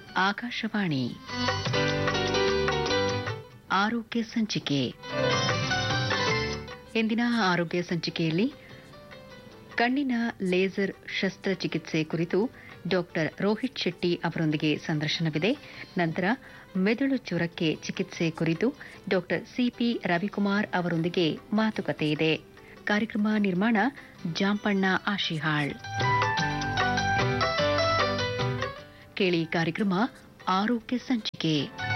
ಆಕಾಶವಾಣಿ ಆರೋಗ್ಯ ಸಂಚಿಕೆ ಇಂದಿನ ಆರೋಗ್ಯ ಸಂಚಿಕೆಯಲ್ಲಿ ಕಣ್ಣಿನ ಲೇಸರ್ ಶಸ್ತ್ರಚಿಕಿತ್ಸೆ ಕುರಿತು ಡಾಕ್ಟರ್ ರೋಹಿತ್ ಶೆಟ್ಟಿ ಅವರೊಂದಿಗೆ ಸಂದರ್ಶನವಿದೆ ನಂತರ ಮೆದುಳು ಜ್ವರಕ್ಕೆ ಚಿಕಿತ್ಸೆ ಕುರಿತು ಡಾಕ್ಟರ್ ಸಿಪಿ ರವಿಕುಮಾರ್ ಅವರೊಂದಿಗೆ ಮಾತುಕತೆ ಇದೆ ಕಾರ್ಯಕ್ರಮ ನಿರ್ಮಾಣ ಜಾಂಪಣ್ಣ ಆಶಿಹಾಳ್ ಕೇಳಿ ಕಾರ್ಯಕ್ರಮ ಆರೋಗ್ಯ ಸಂಚಿಕೆ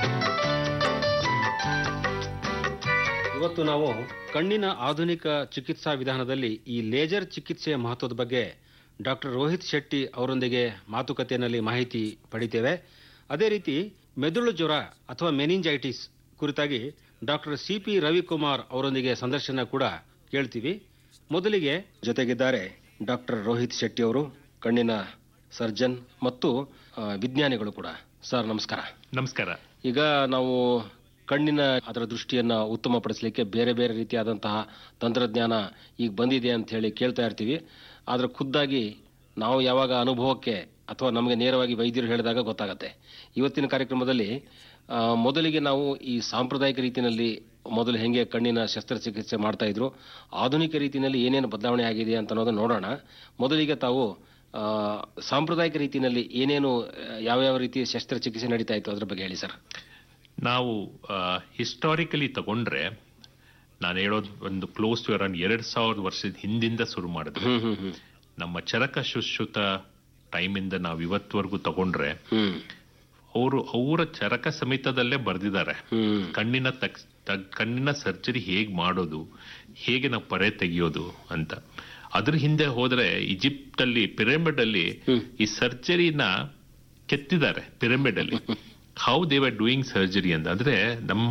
ಇವತ್ತು ನಾವು ಕಣ್ಣಿನ ಆಧುನಿಕ ಚಿಕಿತ್ಸಾ ವಿಧಾನದಲ್ಲಿ ಈ ಲೇಜರ್ ಚಿಕಿತ್ಸೆಯ ಮಹತ್ವದ ಬಗ್ಗೆ ಡಾಕ್ಟರ್ ರೋಹಿತ್ ಶೆಟ್ಟಿ ಅವರೊಂದಿಗೆ ಮಾತುಕತೆಯಲ್ಲಿ ಮಾಹಿತಿ ಪಡಿತೇವೆ ಅದೇ ರೀತಿ ಮೆದುಳು ಜ್ವರ ಅಥವಾ ಮೆನಿಂಜೈಟಿಸ್ ಕುರಿತಾಗಿ ಡಾಕ್ಟರ್ ಸಿ ಪಿ ರವಿಕುಮಾರ್ ಅವರೊಂದಿಗೆ ಸಂದರ್ಶನ ಕೂಡ ಕೇಳ್ತೀವಿ ಮೊದಲಿಗೆ ಜೊತೆಗಿದ್ದಾರೆ ಡಾಕ್ಟರ್ ರೋಹಿತ್ ಶೆಟ್ಟಿ ಅವರು ಕಣ್ಣಿನ ಸರ್ಜನ್ ಮತ್ತು ಆ, ವಿಜ್ಞಾನಿಗಳು ಕೂಡ ಸರ್ ನಮಸ್ಕಾರ ನಮಸ್ಕಾರ ಈಗ ನಾವು ಕಣ್ಣಿನ ಅದರ ದೃಷ್ಟಿಯನ್ನ ಉತ್ತಮಪಡಿಸಲಿಕ್ಕೆ ಬೇರೆ ಬೇರೆ ರೀತಿಯಾದಂತಹ ತಂತ್ರಜ್ಞಾನ ಈಗ ಬಂದಿದೆ ಅಂತ ಹೇಳಿ ಕೇಳ್ತಾ ಇರ್ತೀವಿ ಆದ್ರೆ ಖುದ್ದಾಗಿ ನಾವು ಯಾವಾಗ ಅನುಭವಕ್ಕೆ ಅಥವಾ ನಮಗೆ ನೇರವಾಗಿ ವೈದ್ಯರು ಹೇಳಿದಾಗ ಗೊತ್ತಾಗತ್ತೆ ಇವತ್ತಿನ ಕಾರ್ಯಕ್ರಮದಲ್ಲಿ ಆ, ಮೊದಲಿಗೆ ನಾವು ಈ ಸಾಂಪ್ರದಾಯಿಕ ರೀತಿಯಲ್ಲಿ ಮೊದಲು ಹೆಂಗೆ ಕಣ್ಣಿನ ಶಸ್ತ್ರಚಿಕಿತ್ಸೆ ಮಾಡ್ತಾ ಇದ್ರು ಆಧುನಿಕ ರೀತಿಯಲ್ಲಿ ಏನೇನು ಬದಲಾವಣೆ ಆಗಿದೆ ಅಂತ ಅನ್ನೋದನ್ನ ನೋಡೋಣ ಮೊದಲಿಗೆ ತಾವು ಆ, ಸಾಂಪ್ರದಾಯಿಕ ರೀತಿಯಲ್ಲಿ ಏನೇನು ಆ, ಯಾವ್ಯಾವ ರೀತಿಯ ಶಸ್ತ್ರಚಿಕಿತ್ಸೆ ನಡೀತಾ ಇತ್ತು ಅದ್ರ ಬಗ್ಗೆ ಹೇಳಿ ಸರ್ ನಾವು ಹಿಸ್ಟಾರಿಕಲಿ ತಗೊಂಡ್ರೆ ನಾನು ಹೇಳೋದು ಒಂದು ಕ್ಲೋಸ್ ಟು ಅರೌಂಡ್ ಎರಡ್ ಸಾವಿರದ ವರ್ಷದ ಹಿಂದಿಂದ ಶುರು ಮಾಡಿದ್ರು ಹ್ಮ್ ಹ್ಮ್ ಹ್ಮ್ ನಮ್ಮ ಚರಕ ಶುಶ್ರುತ ಟೈಮಿಂದ ನಾವು ಇವತ್ವರೆಗೂ ತಗೊಂಡ್ರೆ ಹ್ಮ್ ಅವರು ಅವರ ಚರಕ ಸಮೇತದಲ್ಲೇ ಬರೆದಿದ್ದಾರೆ ಹ್ಮ್ ಕಣ್ಣಿನ ತಕ್- ತಗ್- ಕಣ್ಣಿನ ಸರ್ಜರಿ ಹೇಗ್ ಮಾಡೋದು ಹೇಗೆ ನಾವು ಪರೆ ತೆಗೆಯೋದು ಅಂತ ಅದ್ರ ಹಿಂದೆ ಹೋದ್ರೆ ಈಜಿಪ್ಟ್ ಅಲ್ಲಿ ಪಿರಮಿಡ್ ಅಲ್ಲಿ ಈ ಸರ್ಜರಿನ ಕೆತ್ತಿದ್ದಾರೆ ಪಿರಮಿಡ್ ಅಲ್ಲಿ how they were doing surgery ಅಂತ ಅಂದ್ರೆ ನಮ್ಮ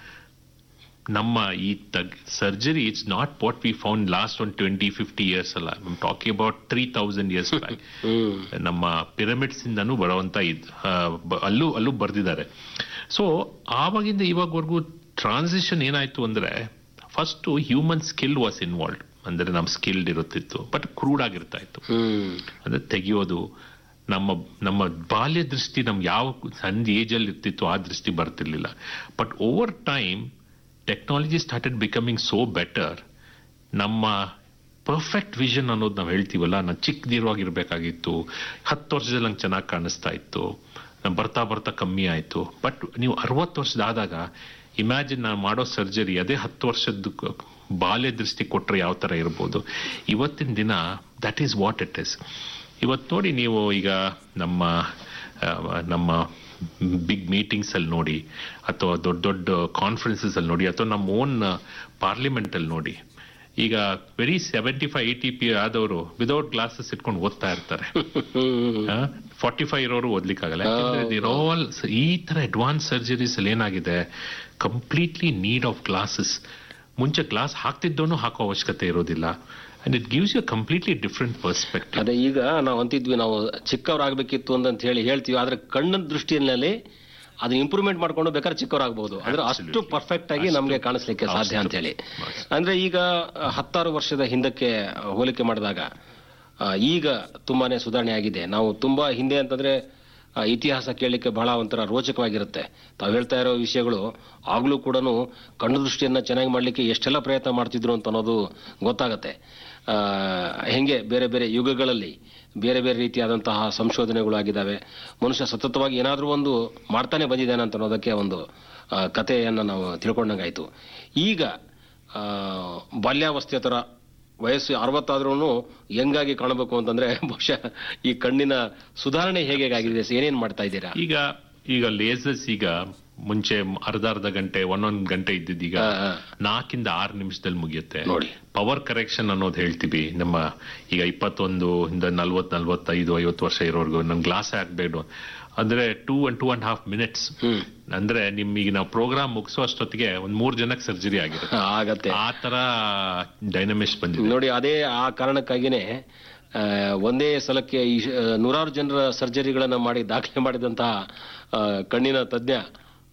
ನಮ್ಮ ಈ surgery it's not what we found last one twenty fifty years ಅಲ್ಲ talking about three thousand years back hmm ನಮ್ಮ ಪಿರಮಿಡ್ಸ್ ಇಂದನೂ ಬರುವಂತ ಇದ್ ಆ, ಬ- ಅಲ್ಲೂ ಅಲ್ಲೂ ಬರ್ದಿದ್ದಾರೆ ಸೊ ಆವಾಗಿಂದ ಇವಾಗವರೆಗೂ ಟ್ರಾನ್ಸಿಷನ್ ಏನಾಯ್ತು ಅಂದ್ರೆ first human skill was involve ಅಂದ್ರೆ ನಮ್ ಸ್ಕಿಲ್ಡ್ ಇರುತ್ತಿತ್ತು ಬಟ್ ಕ್ರೂಡ್ ಆಗಿರ್ತಾ ಇತ್ತು ಹ್ಮ್ ಅಂದ್ರೆ ತೆಗೆಯೋದು ನಮ್ಮ ನಮ್ಮ ಬಾಲ್ಯ ದೃಷ್ಟಿ ನಮ್ಗೆ ಯಾವ ಸಣ್ಣ ಏಜ್ ಅಲ್ಲಿ ಇರ್ತಿತ್ತು ಆ ದೃಷ್ಟಿ ಬರ್ತಿರ್ಲಿಲ್ಲ but over time technology started becoming so better ನಮ್ಮ ಪರ್ಫೆಕ್ಟ್ ವಿಷನ್ ಅನ್ನೋದು ನಾವು ಹೇಳ್ತೀವಲ್ಲ ನಾನು ಚಿಕ್ಕದಿರುವಾಗಿರ್ಬೇಕಾಗಿತ್ತು ಹತ್ತು ವರ್ಷದಲ್ಲಿ ನಂಗೆ ಚೆನ್ನಾಗಿ ಕಾಣಿಸ್ತಾ ಇತ್ತು ನಾನ್ ಬರ್ತಾ ಬರ್ತಾ ಕಮ್ಮಿ ಆಯ್ತು ಬಟ್ ನೀವು ಅರವತ್ತು ವರ್ಷದಾದಾಗ ಇಮ್ಯಾಜಿನ್ ನಾನು ಮಾಡೋ ಸರ್ಜರಿ ಅದೇ ಹತ್ತು ವರ್ಷದ ಕ- ಬಾಲ್ಯ ದೃಷ್ಟಿ ಕೊಟ್ರೆ ಯಾವ ತರ ಇರ್ಬೋದು ಇವತ್ತಿನ ದಿನ that is what it is ಇವತ್ತು ನೋಡಿ ನೀವು ಈಗ ನಮ್ಮ ಆ, ನಮ್ಮ ಬಿಗ್ ಮೀಟಿಂಗ್ಸ್ ಅಲ್ಲಿ ನೋಡಿ ಅಥವಾ ದೊಡ್ಡ ದೊಡ್ಡ ಕಾನ್ಫರೆನ್ಸಸ್ ಅಲ್ಲಿ ನೋಡಿ ಅಥವಾ ನಮ್ಮ ಓನ್ ಪಾರ್ಲಿಮೆಂಟ್ ಅಲ್ಲಿ ನೋಡಿ ಈಗ very seventy five eighty P ಆದವರು ವಿದೌಟ್ ಗ್ಲಾಸಸ್ ಇಟ್ಕೊಂಡು ಓದ್ತಾ ಇರ್ತಾರೆ ಫಾರ್ಟಿ ಫೈವ್ ಇರೋರು ಓದ್ಲಿಕ್ಕಾಗಲ್ಲ ಯಾಕಂದ್ರೆ ಆಲ್ ಈ ತರ ಅಡ್ವಾನ್ಸ್ ಸರ್ಜರೀಸ್ ಅಲ್ಲಿ ಏನಾಗಿದೆ ಕಂಪ್ಲೀಟ್ಲಿ ನೀಡ್ ಆಫ್ ಗ್ಲಾಸಸ್ ಮುಂಚೆ ಗ್ಲಾಸ್ ಹಾಕ್ತಿದ್ದೋನು ಹಾಕೋ ಅವಶ್ಯಕತೆ ಇರೋದಿಲ್ಲ and it gives you completely different perspective ಅದೇ ಈಗ ನಾವು ಅಂತಿದ್ವಿ ನಾವು ಚಿಕ್ಕವರಾಗಬೇಕಿತ್ತು ಅಂತ ಹೇಳಿ ಹೇಳ್ತೀವಿ ಆದ್ರೆ ಕಣ್ಣಿನ ದೃಷ್ಟಿಯಲ್ಲಿ ಅದನ್ನ ಇಂಪ್ರೂವ್ಮೆಂಟ್ ಮಾಡ್ಕೊಂಡು ಬೇಕಾದ್ರೆ ಚಿಕ್ಕವರಾಗಬಹುದು ಅಂದ್ರೆ ಅಷ್ಟು Absolutely. ಪರ್ಫೆಕ್ಟ್ ಆಗಿ ನಮ್ಗೆ ಕಾಣಿಸ್ಲಿಕ್ಕೆ ಸಾಧ್ಯ ಅಂತ ಹೇಳಿ ಅಂದ್ರೆ ಈಗ ಆ, ಹತ್ತಾರು ವರ್ಷದ ಹಿಂದಕ್ಕೆ ಆ, ಹೋಲಿಕೆ ಮಾಡಿದಾಗ ಆ, ಈಗ ತುಂಬಾನೇ ಸುಧಾರಣೆ ಆಗಿದೆ ನಾವು ತುಂಬಾ ಹಿಂದೆ ಅಂತಂದ್ರೆ ಆ, ಇತಿಹಾಸ ಕೇಳಲಿಕ್ಕೆ ಬಹಳ ಒಂಥರ ರೋಚಕವಾಗಿರುತ್ತೆ ತಾವು ಹೇಳ್ತಾ ಇರೋ ವಿಷಯಗಳು ಆಗ್ಲೂ ಕೂಡ ಕಣ್ಣು ದೃಷ್ಟಿಯನ್ನ ಚೆನ್ನಾಗಿ ಮಾಡ್ಲಿಕ್ಕೆ ಎಷ್ಟೆಲ್ಲ ಪ್ರಯತ್ನ ಮಾಡ್ತಿದ್ರು ಅಂತ ಅನ್ನೋದು ಗೊತ್ತಾಗತ್ತೆ ಆ, ಹೆಂಗೆ ಬೇರೆ ಬೇರೆ ಯುಗಗಳಲ್ಲಿ ಬೇರೆ ಬೇರೆ ರೀತಿಯಾದಂತಹ ಸಂಶೋಧನೆಗಳು ಆಗಿದ್ದಾವೆ ಮನುಷ್ಯ ಸತತವಾಗಿ ಏನಾದರೂ ಒಂದು ಮಾಡ್ತಾನೆ ಬಂದಿದ್ದಾನೆ ಅಂತ ಅನ್ನೋದಕ್ಕೆ ಒಂದು ಆ, ಕಥೆಯನ್ನ ನಾವು ತಿಳ್ಕೊಂಡಂಗಾಯ್ತು ಈಗ ಆ, ಬಾಲ್ಯಾವಸ್ಥೆ ತರ ವಯಸ್ಸು ಅರವತ್ತಾದ್ರೂ ಹೆಂಗಾಗಿ ಕಾಣಬೇಕು ಅಂತಂದ್ರೆ ಬಹುಶಃ ಈ ಕಣ್ಣಿನ ಸುಧಾರಣೆ ಹೇಗೆ ಆಗಿದೆ ಏನೇನ್ ಮಾಡ್ತಾ ಇದ್ದೀರಾ ಈಗ ಈಗ ಲೇಸರ್ಸ್ ಈಗ ಮುಂಚೆ ಅರ್ಧ ಅರ್ಧ ಗಂಟೆ ಒಂದೊಂದ್ ಗಂಟೆ ಇದ್ದಿದ್ದೀಗ ಹಾ, ಹಾ. ನಾಲ್ಕಿಂದ ಆರು ನಿಮಿಷದಲ್ಲಿ ಮುಗಿಯುತ್ತೆ ನೋಡಿ. ಪವರ್ ಕರೆಕ್ಷನ್ ಅನ್ನೋದು ಹೇಳ್ತೀವಿ ನಮ್ಮ ಈಗ ಇಪ್ಪತ್ತೊಂದು ಇಂದ ನಲ್ವತ್ ನಲ್ವತ್ತೈದು ಐವತ್ತು ವರ್ಷ ಇರೋರ್ಗು ನಮ್ ಗ್ಲಾಸ್ ಹಾಕ್ಬೇಡು ಅಂದ್ರೆ two and two and half minutes hmm ಅಂದ್ರೆ ನಿಮ್ ಈಗ ನಾವು ಪ್ರೋಗ್ರಾಮ್ ಮುಗಿಸೋ ಅಷ್ಟೊತ್ತಿಗೆ ಒಂದ್ ಮೂರ್ ಜನಕ್ಕೆ ಸರ್ಜರಿ ಆಗಿರುತ್ತೆ ಆಗತ್ತೆ ಆ ತರ ಡೈನಮಿಕ್ಸ್ ಬಂದಿದೆ ನೋಡಿ ಅದೇ ಆ ಕಾರಣಕ್ಕಾಗಿನೇ ಆ, ಒಂದೇ ಸಲಕ್ಕೆ ಈ ಶ- ನೂರಾರು ಜನರ ಸರ್ಜರಿಗಳನ್ನ ಮಾಡಿ ದಾಖಲೆ ಮಾಡಿದಂತಹ ಆ, ಕಣ್ಣಿನ ತಜ್ಞ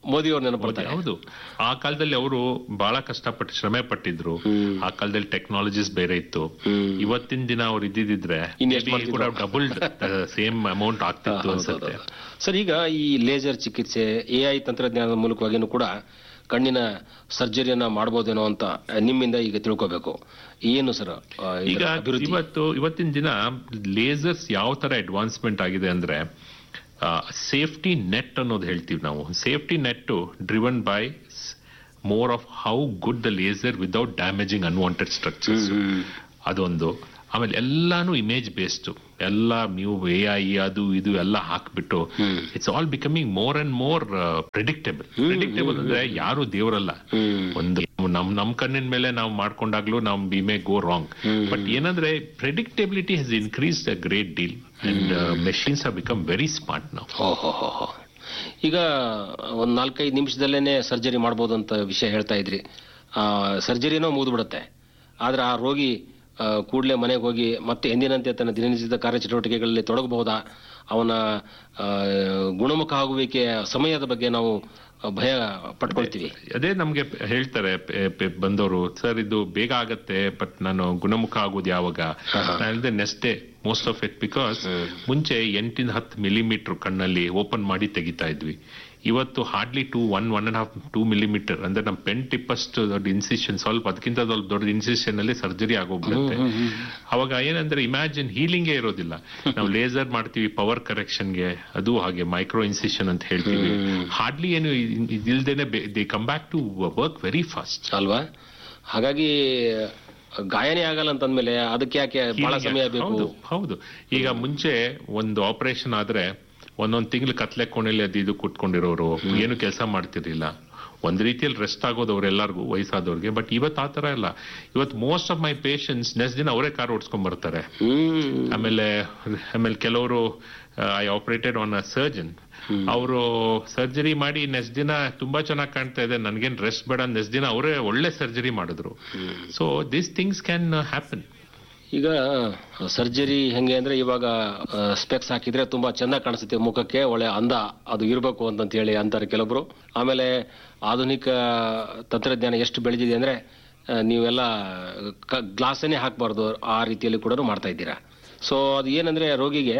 ಮೋದಿ ಅವ್ರು ಹೌದು, ನೆನಪಡ್ತಾರೆ ಹೌದು ಆ ಕಾಲದಲ್ಲಿ ಅವರು ಬಹಳ ಕಷ್ಟಪಟ್ಟು ಶ್ರಮೆ ಪಟ್ಟಿದ್ರು ಆ ಕಾಲದಲ್ಲಿ ಟೆಕ್ನಾಲಜೀಸ್ ಬೇರೆ ಇತ್ತು ಇವತ್ತಿನ ದಿನ ಅವ್ರು ಇದ್ದಿದ್ರೆ ಇನ್ನು ಎಷ್ಟು ಮಾಡ್ತಿದ್ರು? ಕೂಡ ಡಬಲ್ ಸೇಮ್ ಅಮೌಂಟ್ ಆಗ್ತಿತ್ತು ಅನ್ಸುತ್ತೆ ಸರ್ ಈಗ ಈ ಲೇಸರ್ ಚಿಕಿತ್ಸೆ ಎ ಐ ತಂತ್ರಜ್ಞಾನದ ಮೂಲಕವಾಗಿನೂ ಕೂಡ ಕಣ್ಣಿನ ಸರ್ಜರಿಯನ್ನ ಮಾಡಬಹುದೇನೋ ಅಂತ ನಿಮ್ಮಿಂದ ಈಗ ತಿಳ್ಕೋಬೇಕು ಏನು ಸರ್ ಆ, ಇದರ ಈಗ ಅಭಿವೃದ್ಧಿ ಇವತ್ತು ಇವತ್ತಿನ ದಿನ ಲೇಸರ್ಸ್ ಯಾವ ತರ ಅಡ್ವಾನ್ಸ್ಮೆಂಟ್ ಆಗಿದೆ ಅಂದ್ರೆ ಸೇಫ್ಟಿ ನೆಟ್ ಅನ್ನೋದು ಹೇಳ್ತೀವಿ ನಾವು safety net driven by more of how good the laser without damaging unwanted structures ಅದೊಂದು ಆಮೇಲೆ ಎಲ್ಲಾನು ಇಮೇಜ್ ಬೇಸ್ಡ್ ಎಲ್ಲ ನೀವು ಎ ಐ ಅದು ಇದು ಎಲ್ಲ ಹಾಕ್ಬಿಟ್ಟು it's all becoming more and more predictable predictable ಅಂದ್ರೆ ಯಾರು ದೇವರಲ್ಲ ಒಂದು ನಮ್ ನಮ್ ಕಣ್ಣಿನ ಮೇಲೆ ನಾವು ಮಾಡ್ಕೊಂಡಾಗ್ಲೂ ನಾವು we may go wrong but ಏನಂದ್ರೆ predictability has increase a great deal and machines have become very smart ನಾವು ಓಹೋ ಈಗ ಒಂದ್ ನಾಲ್ಕೈದು ನಿಮಿಷದಲ್ಲೇನೆ ಸರ್ಜರಿ ಮಾಡ್ಬೋದು ಅಂತ ವಿಷಯ ಹೇಳ್ತಾ ಇದ್ರಿ ಸರ್ಜರಿನೋ ಮುಗಿದ್ಬಿಡುತ್ತೆ ಆದ್ರೆ ಆ ರೋಗಿ ಕೂಡಲೇ ಮನೆಗೆ ಹೋಗಿ ಮತ್ತೆ ಎಂದಿನಂತೆ ತನ್ನ ದಿನನಿತ್ಯದ ಕಾರ್ಯಚಟುವಟಿಕೆಗಳಲ್ಲಿ ತೊಡಗಬಹುದಾ ಅವನ ಆ, ಗುಣಮುಖ ಆಗುವಿಕೆಯ ಸಮಯದ ಬಗ್ಗೆ ನಾವು ಆ, ಭಯ ಪಟ್ಕೊಳ್ತೀವಿ ಅದೇ ನಮ್ಗೆ ಪ- ಹೇಳ್ತಾರೆ ಪೆ- ಪೆ- ಬಂದವರು ಸರ್ ಇದು ಬೇಗ ಆಗತ್ತೆ ಬಟ್ ನಾನು ಗುಣಮುಖ ಆಗೋದು ಯಾವಾಗ ಅಲ್ಲದೆ next day most of it because ಮುಂಚೆ ಎಂಟಿಂದ ಹತ್ತು ಮಿಲಿಮೀಟರ್ ಕಣ್ಣಲ್ಲಿ ಓಪನ್ ಮಾಡಿ ತೆಗಿತಾ ಇದ್ವಿ ಇವತ್ತು hardly two one one and half two millimetre ಅಂದ್ರೆ ನಮ್ಮ ಪೆನ್ ಟಿಪ್ಪಷ್ಟು ದೊಡ್ಡ ಇನ್ಸಿಷನ್ ಸ್ವಲ್ಪ ಅದಕ್ಕಿಂತ ಸ್ವಲ್ಪ ದೊಡ್ಡ ಇನ್ಸಿಷನ್ ಅಲ್ಲಿ ಸರ್ಜರಿ ಆಗೋಗ್ಬಿಡುತ್ತೆ ಅವಾಗ ಏನಂದ್ರೆ ಇಮ್ಯಾಜಿನ್ ಹೀಲಿಂಗೇ ಇರೋದಿಲ್ಲ ನಾವು ಲೇಸರ್ ಮಾಡ್ತೀವಿ ಪವರ್ ಕರೆಕ್ಷನ್ಗೆ ಅದು ಹಾಗೆ ಮೈಕ್ರೋ ಇನ್ಸಿಷನ್ ಅಂತ ಹೇಳ್ತೀವಿ ಹಾರ್ಡ್ಲಿ ಏನು ಇ- ಇದಿಲ್ದೇನೆ they come back to work very fast ಅಲ್ವಾ ಹಾಗಾಗಿ ಗಾಯನೇ ಆಗಲ್ಲ ಅಂತಂದ್ಮೇಲೆ ಅದಕ್ಕೆ ಯಾಕೆ ಬಹಳ ಸಮಯ ಬೇಕು ಹೌದು ಹೌದು ಈಗ ಮುಂಚೆ ಒಂದು ಆಪರೇಷನ್ ಆದ್ರೆ ಒಂದೊಂದ್ ತಿಂಗಳು ಕತ್ಲೆ ಕೋಣೆಲಿ ಅದು ಇದು ಕುಟ್ಕೊಂಡಿರೋರು ಏನು ಕೆಲಸ ಮಾಡ್ತಿರ್ಲಿಲ್ಲ ಒಂದ್ ರೀತಿಯಲ್ಲಿ ರೆಸ್ಟ್ ಆಗೋದು ಅವ್ರೆಲ್ಲರಿಗೂ ವಯಸ್ಸಾದವ್ರಿಗೆ ಬಟ್ ಇವತ್ತು ಆ ತರ ಇಲ್ಲ ಇವತ್ತು most of my patients next ದಿನ ಅವರೇ ಕಾರ್ ಓಡಿಸ್ಕೊಂಡ್ ಬರ್ತಾರೆ ಹ್ಮ್ ಆಮೇಲೆ ಆಮೇಲೆ ಕೆಲವರು I operated on a surgeon ಅವರು ಸರ್ಜರಿ ಮಾಡಿ ನೆಕ್ಸ್ಟ್ ದಿನ ತುಂಬಾ ಚೆನ್ನಾಗಿ ಕಾಣ್ತಾ ಇದೆ ನನ್ಗೇನ್ ರೆಸ್ಟ್ ಬೇಡ ನೆಕ್ಸ್ಟ್ ದಿನ ಅವರೇ ಒಳ್ಳೆ ಸರ್ಜರಿ ಮಾಡಿದ್ರು so this things can happen ಈಗ ಸರ್ಜರಿ ಹೆಂಗೆ ಅಂದ್ರೆ ಇವಾಗ ಸ್ಪೆಕ್ಸ್ ಹಾಕಿದ್ರೆ ತುಂಬಾ ಚೆನ್ನಾಗಿ ಕಾಣಿಸುತ್ತೆ ಮುಖಕ್ಕೆ ಒಳ್ಳೆ ಅಂದ ಅದು ಇರಬೇಕು ಅಂತಂತ ಹೇಳಿ ಅಂತಾರೆ ಕೆಲವೊಬ್ರು ಆಮೇಲೆ ಆಧುನಿಕ ತಂತ್ರಜ್ಞಾನ ಎಷ್ಟು ಬೆಳೆದಿದೆ ಅಂದ್ರೆ ಆ, ನೀವೆಲ್ಲ ಗ್ಲಾಸನ್ನೇ ಹಾಕಬಾರ್ದು ಆ ರೀತಿಯಲ್ಲಿ ಕೂಡ ಮಾಡ್ತಾ ಇದ್ದೀರಾ ಸೊ ಅದು ಏನಂದ್ರೆ ರೋಗಿಗೆ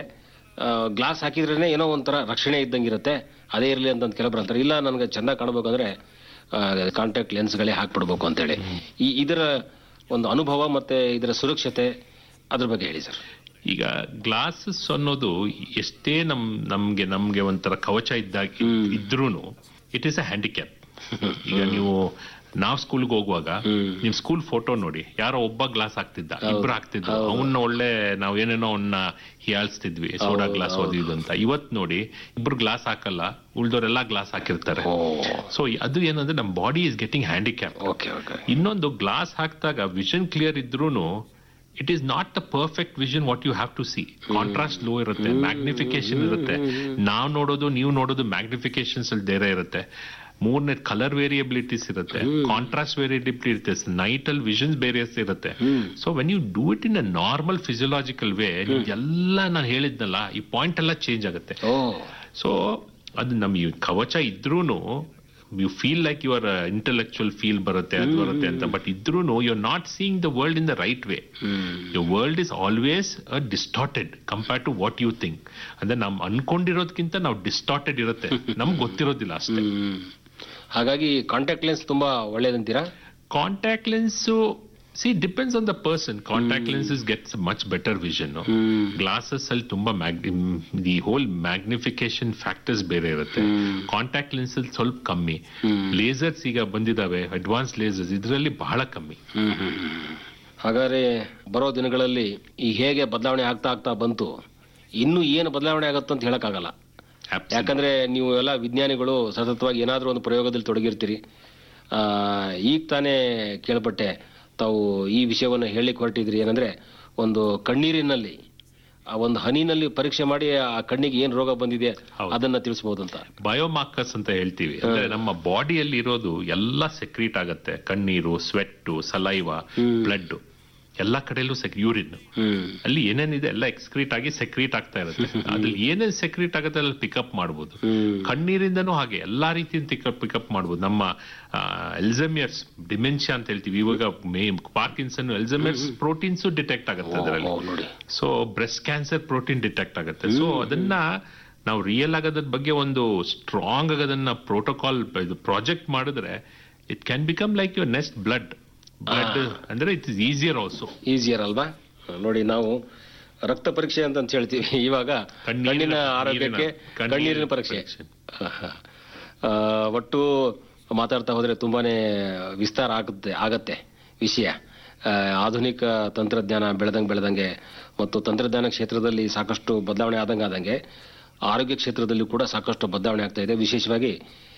ಗ್ಲಾಸ್ ಹಾಕಿದ್ರೇನೆ ಏನೋ ಒಂಥರ ರಕ್ಷಣೆ ಇದ್ದಂಗಿರುತ್ತೆ ಅದೇ ಇರಲಿ ಅಂತಂತ ಕೆಲವೊಬ್ರು ಅಂತಾರೆ ಇಲ್ಲ ನನಗೆ ಚೆನ್ನಾಗಿ ಕಾಣಬೇಕಂದ್ರೆ ಕಾಂಟ್ಯಾಕ್ಟ್ ಲೆನ್ಸ್ಗಳೇ ಹಾಕ್ಬಿಡ್ಬೇಕು ಅಂತೇಳಿ ಈ ಇದರ ಒಂದು ಅನುಭವ ಮತ್ತೆ ಇದರ ಸುರಕ್ಷತೆ ಅದ್ರ ಬಗ್ಗೆ ಹೇಳಿ ಸರ್ ಈಗ ಗ್ಲಾಸಸ್ ಅನ್ನೋದು ಎಷ್ಟೇ ನಮ್ ನಮ್ಗೆ ನಮ್ಗೆ ಒಂಥರ ಕವಚ ಇದ್ದಾಗ ಇದ್ರೂನು ಇಟ್ ಈಸ್ ಅ ಹ್ಯಾಂಡಿಕ್ಯಾಪ್ ಈಗ ನೀವು ನಾವ್ ಸ್ಕೂಲ್ಗೆ ಹೋಗುವಾಗ ನಿಮ್ ಸ್ಕೂಲ್ ಫೋಟೋ ನೋಡಿ ಯಾರೋ ಒಬ್ಬ ಗ್ಲಾಸ್ ಹಾಕ್ತಿದ್ದ ಇಬ್ರು ಹಾಕ್ತಿದ್ರು ಅವನ್ನ ಒಳ್ಳೆ ನಾವ್ ಏನೇನೋ ಅವನ್ನ ಹೀಯಾಳಿಸ್ತಿದ್ವಿ ಸೋಡಾ ಗ್ಲಾಸ್ ಅದು ಇದು ಅಂತ ಇವತ್ ನೋಡಿ ಇಬ್ರು ಗ್ಲಾಸ್ ಹಾಕಲ್ಲ ಉಳ್ದೋರೆಲ್ಲ ಗ್ಲಾಸ್ ಹಾಕಿರ್ತಾರೆ ಸೊ ಅದು ಏನಂದ್ರೆ ನಮ್ body is getting handicap okay okay ಇನ್ನೊಂದು ಗ್ಲಾಸ್ ಹಾಕಿದಾಗ ವಿಷನ್ ಕ್ಲಿಯರ್ ಇದ್ರೂನು it is not the perfect vision what you have to see contrast low ಇರುತ್ತೆ ಮ್ಯಾಗ್ನಿಫಿಕೇಶನ್ ಇರುತ್ತೆ ನಾವು ನೋಡೋದು ನೀವು ನೋಡೋದು ಮ್ಯಾಗ್ನಿಫಿಕೇಶನ್ಸ್ ಅಲ್ಲಿ ಬೇರೆ ಇರುತ್ತೆ ಮೂರನೇ ಕಲರ್ ವೇರಿಯಬಿಲಿಟೀಸ್ ಇರುತ್ತೆ ಕಾಂಟ್ರಾಸ್ಟ್ ವೇರಿಯಬಿಲಿಟಿ ಇರುತ್ತೆ ನೈಟ್ ಅಲ್ಲಿ ವಿಷನ್ಸ್ ಬೇರಿಯಸ್ ಇರುತ್ತೆ so when you do it in a normal physiological way ಎಲ್ಲ ನಾನು ಹೇಳಿದ್ನಲ್ಲ ಈ ಪಾಯಿಂಟ್ ಎಲ್ಲ ಚೇಂಜ್ ಆಗುತ್ತೆ ಓ ಸೊ ಅದು ನಮ್ ಈ ಕವಚ ಇದ್ರೂನು you feel like your intellectual feel ಬರುತ್ತೆ ಅದು ಬರುತ್ತೆ ಅಂತ ಬಟ್ ಇದ್ರೂನು you are not seeing the world in the right way your world is always a distorted compare to what you think ಅಂದ್ರೆ ನಮ್ ಅನ್ಕೊಂಡಿರೋದ್ಕಿಂತ ನಾವು ಡಿಸ್ಟಾರ್ಟೆಡ್ ಇರುತ್ತೆ ನಮ್ಗೆ ಗೊತ್ತಿರೋದಿಲ್ಲ ಅಷ್ಟೇ ಹ್ಮ್. ಹಾಗಾಗಿ ಕಾಂಟ್ಯಾಕ್ಟ್ ಲೆನ್ಸ್ ತುಂಬಾ ಒಳ್ಳೇದಂತೀರಾ contact lens see depends on the person contact lenses gets much better vision glasses ಅಲ್ಲಿ ತುಂಬಾ ದಿ ಹೋಲ್ ಮ್ಯಾಗ್ನಿಫಿಕೇಶನ್ ಫ್ಯಾಕ್ಟರ್ಸ್ ಬೇರೆ ಇರುತ್ತೆ ಕಾಂಟ್ಯಾಕ್ಟ್ ಲೆನ್ಸ್ ಅಲ್ಲಿ ಸ್ವಲ್ಪ ಕಮ್ಮಿ ಲೇಸರ್ಸ್ ಈಗ ಬಂದಿದಾವೆ ಅಡ್ವಾನ್ಸ್ ಲೇಸರ್ಸ್ ಇದರಲ್ಲಿ ಬಹಳ ಕಮ್ಮಿ ಹಾಗಾದ್ರೆ ಬರೋ ದಿನಗಳಲ್ಲಿ ಈ ಹೇಗೆ ಬದಲಾವಣೆ ಆಗ್ತಾ ಆಗ್ತಾ ಬಂತು ಇನ್ನು ಏನು ಬದಲಾವಣೆ ಆಗುತ್ತೋ ಅಂತ ಹೇಳಕ್ಕಾಗಲ್ಲ ಯಾಕಂದ್ರೆ ನೀವು ಎಲ್ಲ ವಿಜ್ಞಾನಿಗಳು ಸತತವಾಗಿ ಏನಾದ್ರೂ ಒಂದು ಪ್ರಯೋಗದಲ್ಲಿ ತೊಡಗಿರ್ತೀರಿ ಆ, ಈಗ ತಾನೇ ಕೇಳ್ಪಟ್ಟೆ ತಾವು ಈ ವಿಷಯವನ್ನು ಹೇಳಿ ಹೊರಟಿದ್ರಿ ಏನಂದ್ರೆ ಒಂದು ಕಣ್ಣೀರಿನಲ್ಲಿ ಆ ಒಂದು ಹನಿನಲ್ಲಿ ಪರೀಕ್ಷೆ ಮಾಡಿ ಆ ಕಣ್ಣಿಗೆ ಏನ್ ರೋಗ ಬಂದಿದೆ ಹೌದು. ಅದನ್ನ ತಿಳಿಸಬಹುದು ಅಂತ ಬಯೋಮಾರ್ಕರ್ಸ್ ಅಂತ ಹೇಳ್ತೀವಿ ಅಂದ್ರೆ ನಮ್ಮ ಬಾಡಿಯಲ್ಲಿ ಇರೋದು ಎಲ್ಲ ಸೆಕ್ರೀಟ್ ಆಗತ್ತೆ ಕಣ್ಣೀರು ಸ್ವೆಟ್ ಸಲೈವ ಬ್ಲಡ್ ಎಲ್ಲಾ ಕಡೆಯಲ್ಲೂ ಸೆಕ್ ಯೂರಿನ್ ಹ್ಮ್ ಅಲ್ಲಿ ಏನೇನಿದೆ ಎಲ್ಲ ಎಕ್ಸ್ಕ್ರೀಟ್ ಆಗಿ ಸೆಕ್ರೀಟ್ ಆಗ್ತಾ ಇರುತ್ತೆ ಅದ್ರಲ್ಲಿ ಏನೇನ್ ಸೆಕ್ರೀಟ್ ಆಗುತ್ತೆ ಅಲ್ಲಿ ಪಿಕಪ್ ಮಾಡಬಹುದು ಹ್ಮ್. ಕಣ್ಣೀರಿಂದನೂ ಹಾಗೆ ಎಲ್ಲಾ ರೀತಿಯಿಂದ ಪಿಕಪ್ ಪಿಕಪ್ ಮಾಡಬಹುದು ನಮ್ಮ ಎಲ್ಸಮಿಯರ್ಸ್ ಡಿಮೆನ್ಷಿಯಾ ಅಂತ ಹೇಳ್ತೀವಿ ಇವಾಗ may Parkinson Alzheimer's proteins detect ಆಗುತ್ತೆ ಅದರಲ್ಲಿ ಓ, ನೋಡಿ so breast cancer protein detect ಆಗುತ್ತೆ ಸೊ ಅದನ್ನ ನಾವು ರಿಯಲ್ ಆಗೋದ್ರ ಬಗ್ಗೆ ಒಂದು ಸ್ಟ್ರಾಂಗ್ ಆಗೋದನ್ನ ಪ್ರೋಟೋಕಾಲ್ ಇದು ಪ್ರಾಜೆಕ್ಟ್ ಮಾಡಿದ್ರೆ it can become like your next blood blood ಅಂದ್ರೆ it is easier also easier ಅಲ್ವಾ ನೋಡಿ ನಾವು ರಕ್ತ ಪರೀಕ್ಷೆ ಅಂತ ಅಂತ ಹೇಳ್ತೀವಿ ಇವಾಗ ಕಣ್ಣೀರಿನ- ಕಣ್ಣಿನ ಆರೋಗ್ಯಕ್ಕೆ ನೀರಿನ- ಕಣ್ಣೀರಿನ ಕಣ್ಣೀರಿನ ಪರೀಕ್ಷೆ ಪರೀಕ್ಷೆ. ಆ, ಒಟ್ಟು ಮಾತಾಡ್ತಾ ಹೋದ್ರೆ ತುಂಬಾನೇ ವಿಸ್ತಾರ ಆಗುತ್ತೆ ಆಗತ್ತೆ ವಿಷಯ ಆ, ಆಧುನಿಕ ತಂತ್ರಜ್ಞಾನ ಬೆಳೆದಂಗೆ ಬೆಳೆದಂಗೆ ಮತ್ತು ತಂತ್ರಜ್ಞಾನ ಕ್ಷೇತ್ರದಲ್ಲಿ ಸಾಕಷ್ಟು ಬದಲಾವಣೆ ಆದಂಗೆ ಆದಂಗೆ ಆರೋಗ್ಯ ಕ್ಷೇತ್ರದಲ್ಲಿ ಕೂಡ ಸಾಕಷ್ಟು ಬದಲಾವಣೆ ಆಗ್ತಾ ಇದೆ ವಿಶೇಷವಾಗಿ